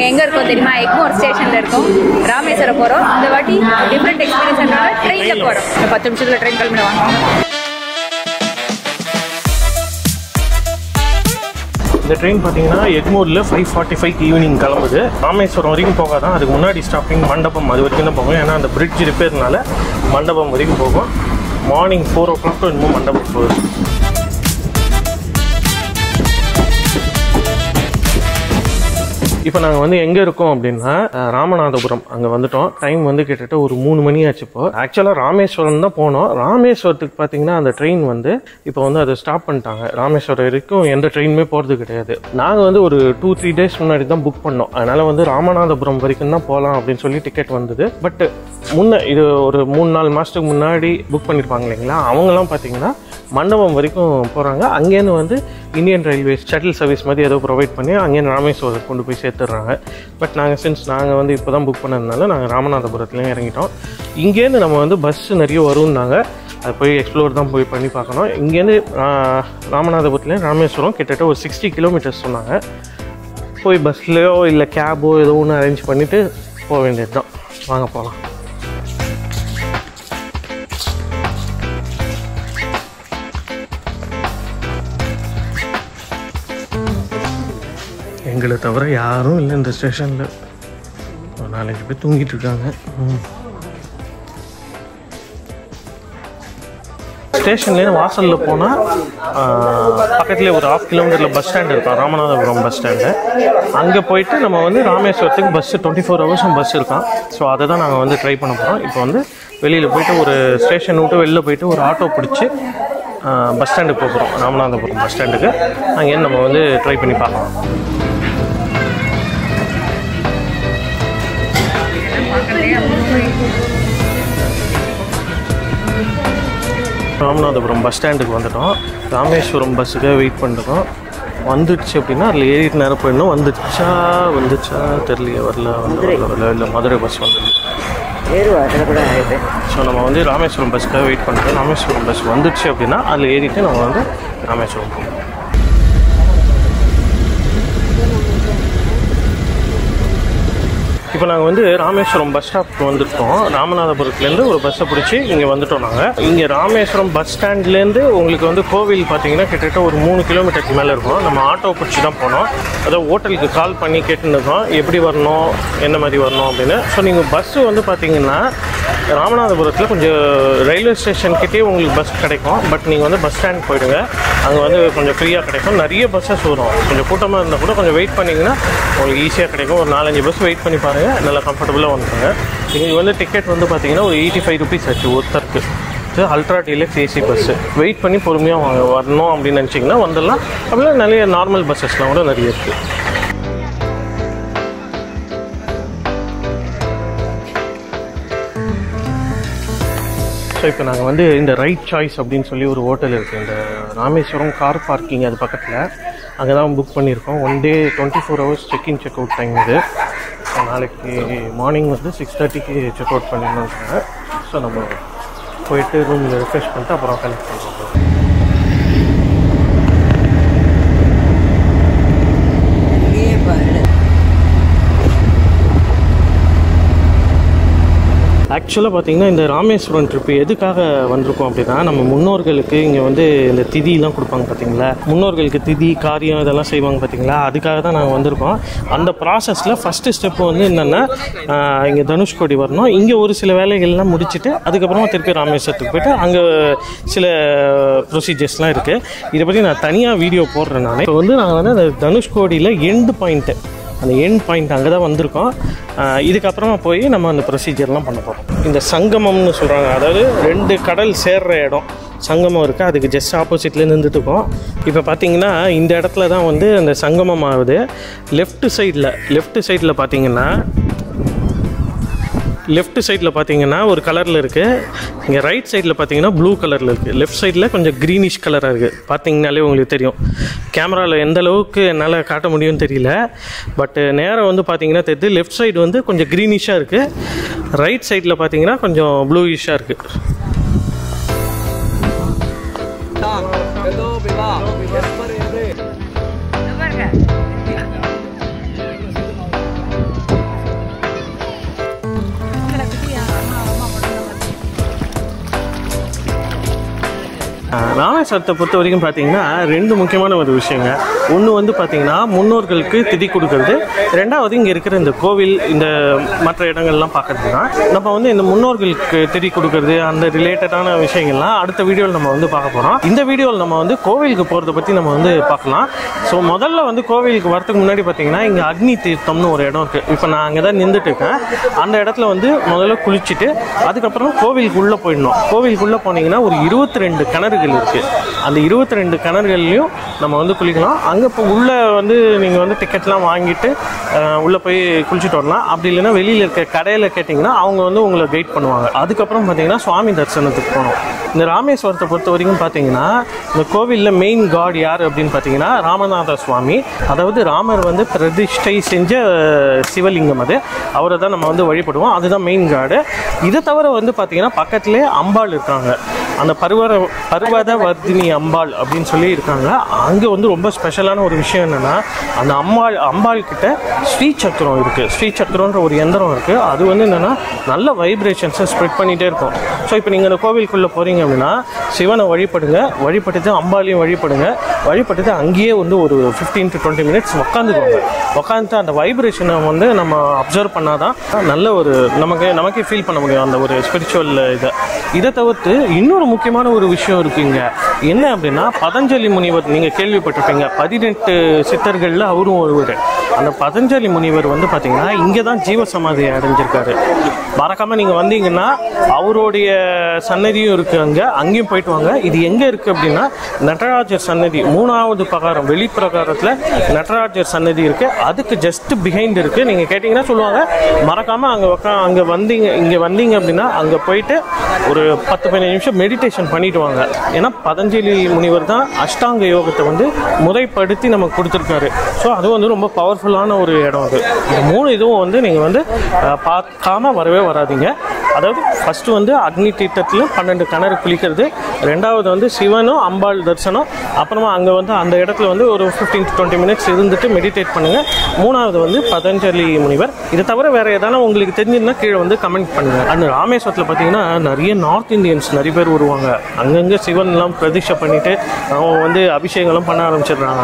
எங்கே இருக்கோம் தெரியுமா எக்மோர் ஸ்டேஷனில் இருக்கோம் ராமேஸ்வரம் போகிறோம் இந்த வாட்டி டிஃப்ரெண்ட் எக்ஸ்பீரியன்ஸ்னால ட்ரெயினில் போகிறோம் இந்த பத்து நிமிஷத்தில் ட்ரெயின் கிளம்பிடுவாங்க இந்த ட்ரெயின் பார்த்தீங்கன்னா எக்மோரில் ஃபைவ் ஃபார்ட்டி ஃபைவ் ஈவினிங் கிளம்புது ராமேஸ்வரம் வரைக்கும் போகாதான் அதுக்கு முன்னாடி ஸ்டாப்பிங் மண்டபம் அது வரைக்கும் தான் போகும் ஏன்னா அந்த பிரிட்ஜ் ரிப்பேர்னால மண்டபம் வரைக்கும் போகும் மார்னிங் ஃபோர் ஓ கிளாக் இன்னும் மண்டபம் போகுது இப்போ நாங்கள் வந்து எங்கே இருக்கோம் அப்படின்னா அஹ், ராமநாதபுரம் அங்கே வந்துட்டோம் டைம் வந்து கிட்டத்தட்ட ஒரு மூணு மணி ஆச்சு இப்போ ஆக்சுவலாக ராமேஸ்வரம் தான் போனோம் ராமேஸ்வரத்துக்கு பார்த்தீங்கன்னா அந்த ட்ரெயின் வந்து இப்போ வந்து அதை ஸ்டாப் பண்ணிட்டாங்க ராமேஸ்வரம் வரைக்கும் எந்த ட்ரெயினுமே போகிறது கிடையாது நாங்கள் வந்து ஒரு டூ த்ரீ டேஸ் முன்னாடி தான் புக் பண்ணோம் அதனால வந்து ராமநாதபுரம் வரைக்கும் தான் போகலாம் அப்படின்னு சொல்லி டிக்கெட் வந்தது பட் முன்ன இது ஒரு மூணு நாலு மாதத்துக்கு முன்னாடி புக் பண்ணியிருப்பாங்க இல்லைங்களா அவங்கெல்லாம் பார்த்தீங்கன்னா மண்டபம் வரைக்கும் போகிறாங்க அங்கேருந்து வந்து இந்தியன் ரயில்வேஸ் ஷட்டில் சர்வீஸ் மாதிரி ஏதோ ப்ரொவைட் பண்ணி அங்கேருந்து ராமேஸ்வரம் கொண்டு போய் சேர்த்துடுறாங்க பட் நாங்கள் சின்ஸ் நாங்கள் வந்து இப்போ தான் புக் பண்ணதுனால நாங்கள் ராமநாதபுரத்துலேயும் இறங்கிட்டோம் இங்கேருந்து நம்ம வந்து பஸ் நிறைய வரும்னாங்க அது போய் எக்ஸ்ப்ளோர் தான் போய் பண்ணி பார்க்கணும் இங்கேருந்து ஆஹ், ராமநாதபுரத்துலேயும் ராமேஸ்வரம் கிட்டத்தட்ட ஒரு சிக்ஸ்டி கிலோமீட்டர்ஸ் சொன்னாங்க போய் பஸ்லேயோ இல்லை கேபோ ஏதோ ஒன்று அரேஞ்ச் பண்ணிவிட்டு போக வேண்டியது தான் வாங்க போகலாம் எங்களை தவிர யாரும் இல்லை இந்த ஸ்டேஷனில் ஒரு நாலஞ்சு பேர் தூங்கிட்டு இருக்காங்க ம். ஸ்டேஷன்லேயே வாசலில் போனால் பக்கத்துலேயே ஒரு ஹாஃப் கிலோமீட்டரில் பஸ் ஸ்டாண்ட் இருக்கும் ராமநாதபுரம் பஸ் ஸ்டாண்டு அங்கே போயிட்டு நம்ம வந்து ராமேஸ்வரத்துக்கு பஸ்ஸு டுவெண்ட்டி ஃபோர் ஹவர்ஸும் பஸ் இருக்கான் ஸோ அதை தான் நாங்கள் வந்து ட்ரை பண்ண போகிறோம் இப்போ வந்து வெளியில் போயிட்டு ஒரு ஸ்டேஷன் விட்டு வெளில போயிட்டு ஒரு ஆட்டோ பிடிச்சி பஸ் ஸ்டாண்டுக்கு போகிறோம் ராமநாதபுரம் பஸ் ஸ்டாண்டுக்கு அங்கேருந்து நம்ம வந்து ட்ரை பண்ணி பார்க்கலாம் ராமநாதபுரம் பஸ் ஸ்டாண்டுக்கு வந்துட்டோம் ராமேஸ்வரம் பஸ்ஸுக்காக வெயிட் பண்ணிருக்கோம் வந்துடுச்சு அப்படின்னா அதில் ஏறிட்டு நேரம் போயிடணும் வந்துச்சா வந்துச்சா தெரியலையே வரல வந்து வரல வரல இல்லை மதுரை பஸ் வந்துடுது ஸோ நம்ம வந்து ராமேஸ்வரம் பஸ்ஸுக்காக வெயிட் பண்ணுறோம் ராமேஸ்வரம் பஸ் வந்துடுச்சு அப்படின்னா அதில் ஏறிட்டு நம்ம வந்து ராமேஸ்வரம் போகணும் இப்போ நாங்கள் வந்து ராமேஸ்வரம் பஸ் ஸ்டாப்க்கு வந்திருக்கோம் ராமநாதபுரத்துலேருந்து ஒரு பஸ்ஸை பிடிச்சி இங்கே வந்துட்டோம் நாங்கள் இங்கே ராமேஸ்வரம் பஸ் ஸ்டாண்ட்லேருந்து உங்களுக்கு வந்து கோவில் பார்த்தீங்கன்னா கிட்டத்தட்ட ஒரு மூணு கிலோமீட்டருக்கு மேலே இருக்கும் நம்ம ஆட்டோ பிடிச்சி தான் போனோம் அதாவது ஹோட்டலுக்கு கால் பண்ணி கேட்டுருக்கோம் எப்படி வரணும் என்ன மாதிரி வரணும் அப்படின்னு ஸோ நீங்கள் பஸ்ஸு வந்து பார்த்தீங்கன்னா ராமநாதபுரத்தில் கொஞ்சம் ரயில்வே ஸ்டேஷன் கிட்டே உங்களுக்கு பஸ் கிடைக்கும் பட் நீங்கள் வந்து பஸ் ஸ்டாண்ட் போயிடுங்க அங்கே வந்து கொஞ்சம் ஃப்ரீயாக கிடைக்கும் நிறைய பஸ்ஸஸ் வரும் கொஞ்சம் கூட்டமாக இருந்தால் கூட கொஞ்சம் வெயிட் பண்ணிங்கன்னா உங்களுக்கு ஈஸியாக கிடைக்கும் ஒரு நாலஞ்சு பஸ் வெயிட் பண்ணி பாருங்கள் நல்லா கம்ஃபர்டபுளாக வந்துருங்க இங்கே வந்து டிக்கெட் வந்து பார்த்தீங்கன்னா ஒரு எயிட்டி ஃபைவ் ருபீஸ் ஆச்சு ஒருத்தருக்கு இது ultra deluxe AC bus wait பண்ணி பொறுமையாக வாங்க வரணும் அப்படின்னு நினச்சிங்கன்னா வந்துடலாம் அப்படின்னா நிறைய நார்மல் பஸ்ஸஸ்லாம் கூட நிறைய இருக்குது ஸோ இப்போ நாங்கள் வந்து இந்த ரைட் சாய்ஸ் அப்படின்னு சொல்லி ஒரு ஹோட்டல் இருக்குது இந்த ராமேஸ்வரம் கார் பார்க்கிங் அது பக்கத்தில் அங்கே தான் புக் பண்ணியிருக்கோம் one day twenty four hours check in check out time இது ஸோ நாளைக்கு மார்னிங் வந்து சிக்ஸ் தேர்ட்டிக்கு செக் அவுட் பண்ணிடணுன்றாங்க ஸோ நம்ம போயிட்டு ரூமில் ரிஃப்ரெஷ் பண்ணிட்டு அப்புறம் கனெக்ட் பண்ணுறோம் ஆக்சுவலாக பார்த்தீங்கன்னா இந்த ராமேஸ்வரம் ட்ரிப் எதுக்காக வந்திருக்கோம் அப்படின்னா நம்ம முன்னோர்களுக்கு இங்கே வந்து இந்த திதிலாம் கொடுப்பாங்க பார்த்தீங்களா முன்னோர்களுக்கு திதி காரியம் இதெல்லாம் செய்வாங்க பார்த்தீங்களா அதுக்காக தான் நாங்கள் வந்திருக்கோம் அந்த ப்ராசஸில் ஃபஸ்ட்டு ஸ்டெப் வந்து என்னென்னா இங்கே தனுஷ்கோடி வரணும் இங்கே ஒரு சில வேலைகள்லாம் முடிச்சுட்டு அதுக்கப்புறமா திருப்பி ராமேஸ்வரத்துக்கு போயிட்டு அங்கே சில ப்ரொசீஜர்ஸ்லாம் இருக்குது இதை பற்றி நான் தனியாக வீடியோ போடுறேன் நான் இப்போ வந்து நாங்கள் வந்து அந்த தனுஷ்கோடியில் எண்டு பாயிண்ட்டு அந்த எண்ட் பாயிண்ட் அங்கே தான் வந்திருக்கோம் ஆஹ் இதுக்கப்புறமா போய் நம்ம அந்த ப்ரொசீஜர்லாம் பண்ண போகிறோம் இந்த சங்கமம்னு சொல்கிறாங்க அதாவது ரெண்டு கடல் சேர்ற இடம் சங்கமம் இருக்குது அதுக்கு ஜஸ்ட் ஆப்போசிட்லேயே நின்றுட்டு இருக்கோம் இப்போ பார்த்தீங்கன்னா இந்த இடத்துல தான் வந்து அந்த சங்கமம் ஆகுது லெஃப்ட் சைடில் லெஃப்ட் சைடில் பார்த்தீங்கன்னா லெஃப்ட் சைடில் பார்த்தீங்கன்னா ஒரு கலரில் இருக்குது இங்கே ரைட் சைடில் பார்த்தீங்கன்னா ப்ளூ கலரில் இருக்குது லெஃப்ட் சைடில் கொஞ்சம் க்ரீனிஷ் கலராக இருக்குது பார்த்தீங்கனாலே உங்களுக்கு தெரியும் கேமராவில் எந்த அளவுக்கு என்னால் காட்ட முடியும்னு தெரியல பட்டு நேரம் வந்து பார்த்தீங்கன்னா தெரியுது லெஃப்ட் சைடு வந்து கொஞ்சம் க்ரீனிஷாக இருக்குது ரைட் சைடில் பார்த்தீங்கன்னா கொஞ்சம் ப்ளூயிஷாக இருக்குது ராமேஸ்வரத்தை பொறுத்த வரைக்கும் பார்த்தீங்கன்னா ரெண்டு முக்கியமான ஒரு விஷயங்க ஒன்று வந்து பார்த்தீங்கன்னா முன்னோர்களுக்கு திதி கொடுக்கறது ரெண்டாவது இங்கே இருக்கிற இந்த கோவில் இந்த மற்ற இடங்கள்லாம் பார்க்கறது தான் நம்ம வந்து இந்த முன்னோர்களுக்கு திதி கொடுக்கறது அந்த ரிலேட்டடான விஷயங்கள்லாம் அடுத்த வீடியோவில் நம்ம வந்து பார்க்க போகிறோம் இந்த வீடியோவில் நம்ம வந்து கோவிலுக்கு போகிறத பற்றி நம்ம வந்து பார்க்கலாம் ஸோ முதல்ல வந்து கோவிலுக்கு வரதுக்கு முன்னாடி பார்த்தீங்கன்னா இங்கே அக்னி தீர்த்தம்னு ஒரு இடம் இருக்குது இப்போ நான் அங்கே தான் நின்றுட்டு இருக்கேன் அந்த இடத்துல வந்து முதல்ல குளிச்சுட்டு அதுக்கப்புறம் கோவிலுக்குள்ளே போயிடணும் கோவிலுக்குள்ளே போனீங்கன்னா ஒரு இருபத்தி ரெண்டு கிணறுகள் இருக்குது அந்த இருபத்தி ரெண்டு கிணறுகள்லையும் நம்ம வந்து குளிக்கலாம் அங்கே இப்போ உள்ளே வந்து நீங்கள் வந்து டிக்கெட்லாம் வாங்கிட்டு அஹ், உள்ளே போய் குளிச்சுட்டு வரலாம் அப்படி இல்லைன்னா வெளியில் இருக்க கடையில் கேட்டிங்கன்னா அவங்க வந்து உங்களை கைட் பண்ணுவாங்க அதுக்கப்புறம் பார்த்தீங்கன்னா சுவாமி தரிசனத்துக்கு போகணும் இந்த ராமேஸ்வரத்தை பொறுத்த வரைக்கும் பார்த்தீங்கன்னா இந்த கோவிலில் மெயின் காட் யார் அப்படின்னு பார்த்தீங்கன்னா ராமநாத சுவாமி அதாவது ராமர் வந்து பிரதிஷ்டை செஞ்ச அஹ், சிவலிங்கம் அது அவரை தான் நம்ம வந்து வழிபடுவோம் அதுதான் மெயின் காடு இதை தவிர வந்து பார்த்தீங்கன்னா பக்கத்துலேயே அம்பாள் இருக்காங்க அந்த பருவர பர்வத வர்தினி அம்பாள் அப்படின்னு சொல்லி இருக்காங்க அங்கே வந்து ரொம்ப ஸ்பெஷலான ஒரு விஷயம் என்னென்னா அந்த அம்பாள் அம்பாள் கிட்ட ஸ்ரீ சக்கரம் இருக்குது ஸ்ரீ சக்கரம்ன்ற ஒரு எந்திரம் இருக்குது அது வந்து என்னென்னா நல்ல வைப்ரேஷன்ஸை ஸ்ப்ரெட் பண்ணிகிட்டே இருக்கும் ஸோ இப்போ நீங்கள் அந்த கோவிலுக்குள்ளே போகிறீங்க அப்படின்னா சிவனை வழிபடுங்க வழிபட்டுட்டு அம்பாளையும் வழிபடுங்க வழிபட்டுட்டு அங்கேயே வந்து ஒரு ஃபிஃப்டீன் டு டுவெண்ட்டி மினிட்ஸ் உட்காந்துக்கோங்க உட்காந்துட்டு அந்த வைப்ரேஷனை வந்து நம்ம அப்சர்வ் பண்ணாதான் நல்ல ஒரு நமக்கு நமக்கே ஃபீல் பண்ண முடியும் அந்த ஒரு ஸ்பிரிச்சுவல் இதை இதை தவிர்த்து இன்னொரு முக்கியமான ஒரு விஷயம் இருக்குங்க என்ன அப்படின்னா பதஞ்சலி முனிவர் நீங்கள் கேள்விப்பட்டிருப்பீங்க பதினெட்டு சித்தர்களில் அவரும் ஒருவர் அந்த பதஞ்சலி முனிவர் வந்து பார்த்தீங்கன்னா இங்கே தான் ஜீவசமாதி அடைஞ்சிருக்காரு மறக்காமல் நீங்கள் வந்தீங்கன்னா அவருடைய சன்னதியும் இருக்குது அங்கே அங்கேயும் போயிட்டு வாங்க இது எங்கே இருக்குது அப்படின்னா நடராஜர் சன்னதி மூணாவது பிரகாரம் வெளிப்பிரகாரத்தில் நடராஜர் சன்னதி இருக்குது அதுக்கு ஜஸ்ட் பிஹைண்ட் இருக்குது நீங்கள் கேட்டிங்கன்னா சொல்லுவாங்க மறக்காமல் அங்கே உக்கா அங்கே வந்தீங்க இங்கே வந்தீங்க அப்படின்னா அங்கே போயிட்டு ஒரு பத்து பதினஞ்சு நிமிஷம் மெடிடேஷன் பண்ணிட்டு வாங்க ஏன்னா பதஞ்சலி முனிவர் தான் அஷ்டாங்க யோகத்தை வந்து முறைப்படுத்தி நமக்கு கொடுத்துருக்காரு ஸோ அது வந்து ரொம்ப பவர்ஃபுல்லான ஒரு இடம் அது இந்த மூணு இதுவும் வந்து நீங்கள் வந்து அஹ், பார்க்காம வரவே வராதீங்க அதாவது ஃபர்ஸ்ட் வந்து அக்னி தீர்த்தத்தில் பன்னெண்டு கிணறு குளிக்கிறது ரெண்டாவது வந்து சிவனும் அம்பாள் தரிசனம் அப்புறமா அங்கே வந்து அந்த இடத்துல வந்து ஒரு ஃபிஃப்டீன் டு டுவெண்ட்டி மினிட்ஸ் இருந்துட்டு மெடிடேட் பண்ணுங்க மூணாவது வந்து பதஞ்சலி முனிவர் இதை தவிர வேற எதனா உங்களுக்கு தெரிஞ்சிருந்தா கீழே வந்து கமெண்ட் பண்ணுங்க அந்த ராமேஸ்வரத்தில் பார்த்தீங்கன்னா நிறைய நார்த் இந்தியன்ஸ் நிறைய பேர் வருவாங்க அங்கங்கே சிவன்லாம் பிரதிஷ்டை பண்ணிட்டு அவங்க வந்து அபிஷேகம்லாம் பண்ண ஆரம்பிச்சிடுறாங்க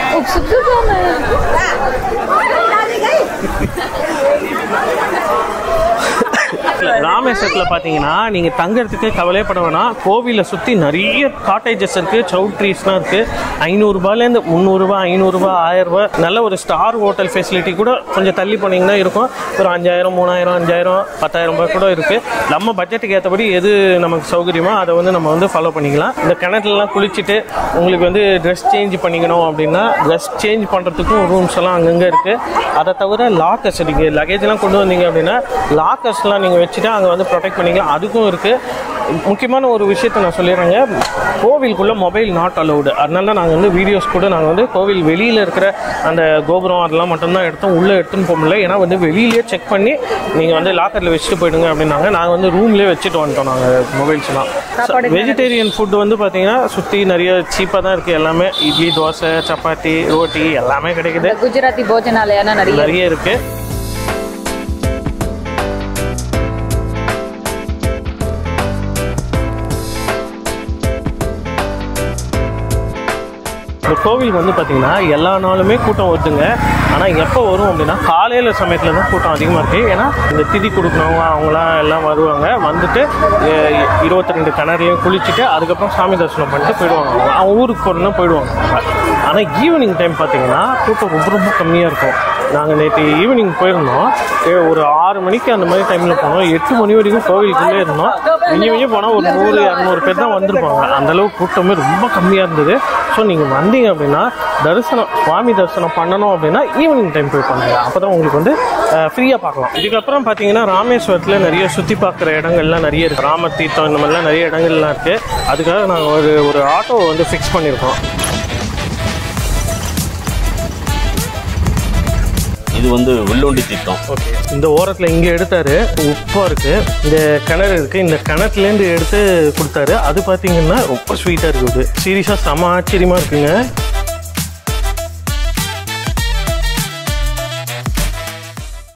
ராமேஸ்வரத்தில் பார்த்தீங்கன்னா நீங்கள் தங்கறதுக்கு கவலைப்பட வேணாம் கோவிலை சுற்றி நிறைய காட்டேஜஸ் இருக்குது சவுட்ரீஸ்லாம் இருக்குது ஐநூறுரூபாலேருந்து முந்நூறுரூபா ஐநூறுரூபா ஆயிரரூபா நல்ல ஒரு ஸ்டார் ஹோட்டல் ஃபெசிலிட்டி கூட கொஞ்சம் தள்ளி போனீங்கன்னா இருக்கும் ஒரு அஞ்சாயிரம் மூணாயிரம் அஞ்சாயிரம் பத்தாயிரம் ரூபாய் கூட இருக்குது நம்ம பட்ஜெட்டுக்கு ஏற்றபடி எது நமக்கு சௌகரியமோ அதை வந்து நம்ம வந்து ஃபாலோ பண்ணிக்கலாம் இந்த கிணத்துலலாம் குளிச்சுட்டு உங்களுக்கு வந்து ட்ரெஸ் சேஞ்ச் பண்ணிக்கணும் அப்படின்னா ட்ரெஸ் சேஞ்ச் பண்ணுறதுக்கும் ரூம்ஸ் எல்லாம் அங்கங்கே இருக்குது அதை தவிர லாக்கர்ஸ் நீங்கள் லக்கேஜ்லாம் கொண்டு வந்தீங்க அப்படின்னா லாக்கர்ஸ்லாம் நீங்கள் வச்சுட்டு அங்கே வந்து ப்ரொடெக்ட் பண்ணிக்கலாம் அதுக்கும் இருக்குது முக்கியமான ஒரு விஷயத்தை நான் சொல்லிடுறேங்க கோவிலுக்குள்ளே மொபைல் நாட் அலௌடு அதனால நாங்கள் வந்து வீடியோஸ் கூட நாங்கள் வந்து கோவில் வெளியில் இருக்கிற அந்த கோபுரம் அதெல்லாம் மட்டும்தான் எடுத்தோம் உள்ளே எடுத்துன்னு போக முடியல ஏன்னா வந்து வெளியிலேயே செக் பண்ணி நீங்கள் வந்து லாக்கரில் வச்சுட்டு போயிடுங்க அப்படின்னாங்க நாங்கள் வந்து ரூம்லேயே வச்சுட்டு வந்துட்டோம் நாங்கள் மொபைல்ஸ்லாம் சாப்பாடு வெஜிடேரியன் ஃபுட் வந்து பார்த்தீங்கன்னா சுற்றி நிறைய சீப்பாக தான் இருக்குது எல்லாமே இட்லி தோசை சப்பாத்தி ரோட்டி எல்லாமே கிடைக்குது குஜராத்தி போஜனாலயானா நிறைய நிறைய இருக்குது இந்த கோவில் வந்து பார்த்தீங்கன்னா எல்லா நாளுமே கூட்டம் வருதுங்க ஆனால் எப்போ வரும் அப்படின்னா காலையில் சமயத்தில் தான் கூட்டம் அதிகமாக இருக்குது ஏன்னா இந்த திதி கொடுக்குறவங்க அவங்களாம் எல்லாம் வருவாங்க வந்துட்டு இருபத்தி ரெண்டு கிணறுலையும் குளிச்சுட்டு அதுக்கப்புறம் சாமி தரிசனம் பண்ணிட்டு போயிடுவாங்க அவங்க. அவங்க ஊருக்கு போகிறதுனா போயிடுவாங்க ஆனால் ஈவினிங் டைம் பார்த்தீங்கன்னா கூட்டம் ரொம்ப ரொம்ப கம்மியாக இருக்கும் நாங்கள் நேற்று ஈவினிங் போயிருந்தோம் ஏ, ஒரு ஆறு மணிக்கு அந்த மாதிரி டைமில் போனோம் எட்டு மணி வரைக்கும் கோவிலுக்குள்ளே இருந்தோம் மிஞ்சி மிஞ்சி போனால் ஒரு நூறு இரநூறு பேர் தான் வந்திருப்பாங்க அந்த அளவுக்கு கூட்டமே ரொம்ப கம்மியாக இருந்தது ஸோ நீங்கள் வந்தீங்க அப்படின்னா தரிசனம் சுவாமி தரிசனம் பண்ணணும் அப்படின்னா ஈவினிங் டைம் போய் பண்ணுங்க அப்போ தான் உங்களுக்கு வந்து ஃப்ரீயாக பார்க்கலாம் இதுக்கப்புறம் பார்த்தீங்கன்னா ராமேஸ்வரத்தில் நிறைய சுற்றி பார்க்குற இடங்கள்லாம் நிறைய இருக்குது ராம தீர்த்தம் இந்த மாதிரிலாம் நிறைய இடங்கள்லாம் இருக்குது அதுக்காக நாங்கள் ஒரு ஒரு ஆட்டோவை வந்து ஃபிக்ஸ் பண்ணியிருக்கோம் இது வந்து வெள்ளுண்டி தீர்த்தம் ஓகே இந்த ஓரத்தில் இங்கே எடுத்தாரு உப்பாக இருக்கு இந்த கிணறு இருக்கு இந்த கிணத்துலேருந்து எடுத்து கொடுத்தாரு அது பார்த்தீங்கன்னா ரொம்ப ஸ்வீட்டாக இருக்குது சீரியஸாக செம ஆச்சரியமாக இருக்குங்க